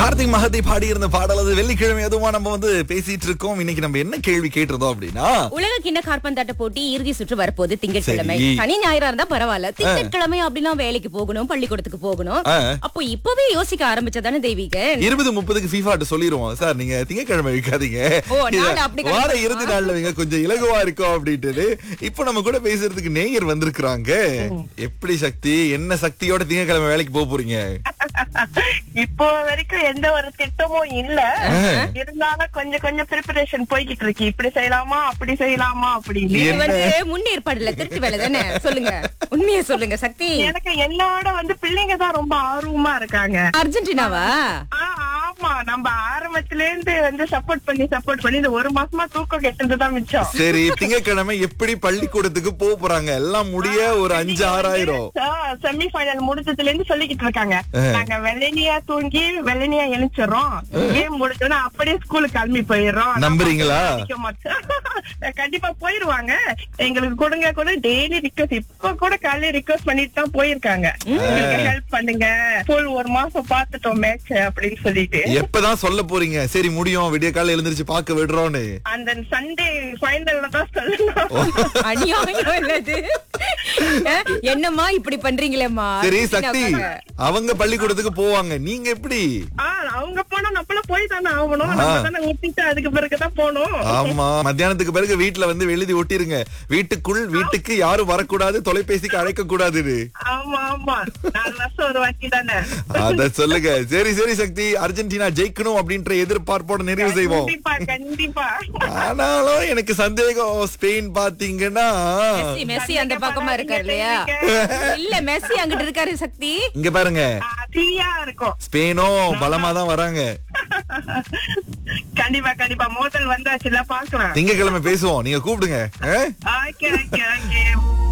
கார்த்திக் மகத்தை பாடி இருந்த பாடல் அது வெள்ளிக்கிழமை அதுவும் நம்ம வந்து பேசிட்டு இருக்கோம் இன்னைக்கு நம்ம என்ன கேள்வி கேட்டிருந்தோம் அப்படின்னா உலக கிண்ண கார்பந்தாட்ட போட்டி இறுதி சுற்று வரப்போகுது திங்கட்கிழமை சரி. சனி ஞாயிறா இருந்தா பரவாயில்ல திங்கட்கிழமை அப்படின்னா வேலைக்கு போகணும் பள்ளிக்கூடத்துக்கு போகணும் ஆ. அப்போ இப்பவே யோசிக்க ஆரம்பிச்சதானே தெய்வீகன் இருபது முப்பதுக்கு ஃபீஃபாட்டு சொல்லிருவோம் சார் நீங்க திங்கக்கிழமை வைக்காதீங்க ஓ, நாளை அப்படி வார கணக்கு இறுதி நாள்ல வைங்க கொஞ்சம் இலகுவா இருக்கும் அப்படின்ட்டு இப்ப நம்ம கூட பேசுறதுக்கு நேயர் வந்திருக்கிறாங்க எப்படி சக்தி என்ன சக்தியோட திங்கக்கிழமை வேலைக்கு போக போறீங்க இப்போ வரைக்கும் எந்த ஒரு திட்டமும் இல்ல இருந்தாலும் கொஞ்சம் கொஞ்சம் ப்ரிப்பரேஷன் போய்கிட்டு இருக்கு இப்படி செய்யலாமா அப்படி செய்யலாமா அப்படின்னு இது வந்து முன்னேற்பாடுல திருட்டு வேலை தானே சொல்லுங்க உண்மையை சொல்லுங்க சக்தி எனக்கு என்னோட வந்து பிள்ளைங்க தான் ரொம்ப ஆர்வமா இருக்காங்க அர்ஜென்டினாவா ஆ, ஆமா நம்ம ஆரம்பத்துல இருந்து வந்து சப்போர்ட் பண்ணி சப்போர்ட் பண்ணி இந்த ஒரு மாசமா தூக்கம் கெட்டது தான் மிச்சம் சரி திங்கக்கிழமை எப்படி பள்ளிக்கூடத்துக்கு போக போறாங்க எல்லாம் முடிய ஒரு அஞ்சு ஆறாயிரம் செமி ஃபைனல் முடிச்சதுல இருந்து சொல்லிக்கிட்டு இருக்காங்க நாங்க வெள்ளனியா தூங்கி வெள்ளனியா எழுச்சிடுறோம் கேம் முடிச்சோன்னா அப்படியே ஸ்கூலுக்கு கிளம்பி போயிடுறோம் நம்புறீங்களா? நிக்க மாட்டோம். கண்டிப்பா போயிருவாங்க எங்களுக்கு கொடுங்க கூட டெய்லி ரிக்வஸ்ட் இப்ப கூட காலையில ரிக்வஸ்ட் பண்ணிட்டு தான் போயிருக்காங்க ஹெல்ப் பண்ணுங்க ஃபுல் ஒரு மாசம் பாத்துட்டோம் மேட்ச் அப்படின்னு சொல்லிட்டு எப்பதான் சொல்ல போறீங்க சரி முடியும் விடிய காலையில எழுந்திருச்சு பார்க்க விடுறோம்னு அந்த சண்டே ஃபைனல்ல தான் சொல்லணும் அநியாயம் இல்லது அஹ், என்னம்மா இப்படி பண்றீங்களேம்மா சரி அர்ஜென்டினா சக்தி உட்காங்க. அவங்க பள்ளிக்கூடத்துக்கு போவாங்க நீங்க எப்படி ஆ, அவங்க போனா நம்மளும் போய் தானே ஆகணும் நம்ம தானே ஊட்டிட்டு அதுக்கு பிறகுதான் போகணும் ஆமா மத்தியானத்துக்கு பிறகு வீட்ல வந்து எழுதி ஒட்டிருங்க வீட்டுக்குள் வீட்டுக்கு யாரும் வரக்கூடாது தொலைபேசிக்கு அழைக்க கூடாதுன்னு ஆமா ஆமா நாலு வருஷம் ஒரு வாட்டி தானே அத சொல்லுங்க சரி சரி சக்தி அர்ஜென்டினா ஜெயிக்கணும் அப்படின்ற எதிர்பார்ப்போட நிறைவு செய்வோம் கண்டிப்பா கண்டிப்பா ஆனாலும் எனக்கு சந்தேகம் ஸ்பெயின் பாத்தீங்கன்னா மெஸ்ஸி மெஸ்ஸி அந்த பக்கமா இருக்காரு இல்லையா இல்ல மெஸ்ஸி அங்கிட்டு இருக்காரு சக்தி இங்க பாருங்க ஃப்ரீயா இருக்கும் ஸ்பெயினும் பலமா தான் வராங்க கண்டிப்பா கண்டிப்பா மோதல் வந்தாச்சுல பாக்கலாம் திங்கக்கிழமை பேசுவோம் நீங்க கூப்பிடுங்க ஆ? Okay okay okay